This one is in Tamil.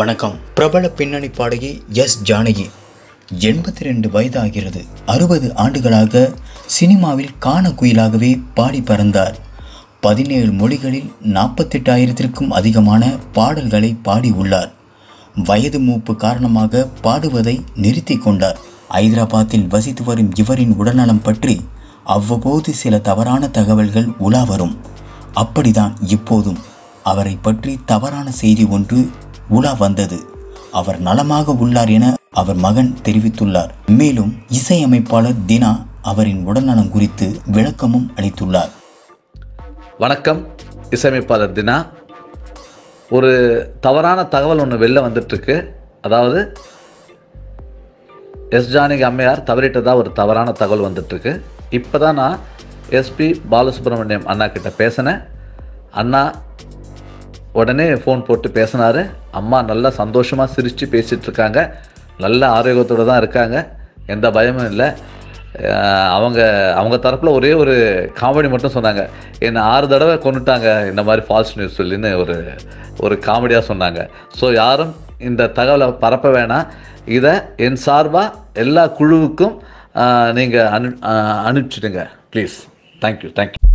வணக்கம் பிரபல பின்னணி பாடகி எஸ் ஜானகி எண்பத்தி ரெண்டு வயதாகிறது அறுபது ஆண்டுகளாக சினிமாவில் காண குயிலாகவே பாடி பறந்தார் பதினேழு மொழிகளில் நாற்பத்தெட்டாயிரத்திற்கும் அதிகமான பாடல்களை பாடி உள்ளார் வயது மூப்பு காரணமாக பாடுவதை நிறுத்தி கொண்டார் ஐதராபாத்தில் வசித்து வரும் இவரின் உடல்நலம் பற்றி அவ்வப்போது சில தவறான தகவல்கள் உலா வரும் அப்படிதான் இப்போதும் அவரை பற்றி தவறான செய்தி ஒன்று உலா வந்தது அவர் நலமாக உள்ளார் என அவர் மகன் தெரிவித்துள்ளார் மேலும் இசையமைப்பாளர் தினா அவரின் உடல்நலம் குறித்து விளக்கமும் அளித்துள்ளார் வணக்கம் இசையமைப்பாளர் தினா ஒரு தவறான தகவல் ஒன்று வெளில வந்துட்டுருக்கு அதாவது எஸ் ஜானகி அம்மையார் தவறிட்டதா ஒரு தவறான தகவல் வந்துட்டுருக்கு இப்போ தான் நான் எஸ்பி பாலசுப்ரமணியம் அண்ணா கிட்ட பேசினேன் அண்ணா உடனே ஃபோன் போட்டு பேசினாரு அம்மா நல்லா சந்தோஷமாக சிரித்து பேசிகிட்டு இருக்காங்க நல்ல ஆரோக்கியத்தோடு தான் இருக்காங்க எந்த பயமும் இல்லை அஹ் அவங்க அவங்க தரப்பில் ஒரே ஒரு காமெடி மட்டும் சொன்னாங்க என்னை ஆறு தடவை கொண்டுட்டாங்க இந்த மாதிரி ஃபால்ஸ் நியூஸ் சொல்லின்னு ஒரு ஒரு காமெடியாக சொன்னாங்க ஸோ யாரும் இந்த தகவலை பரப்ப வேணாம் இதை என் சார்பாக எல்லா குழுவுக்கும் நீங்கள் அனு அஹ் அனுப்பிச்சிடுங்க ப்ளீஸ் தேங்க்யூ தேங்க்யூ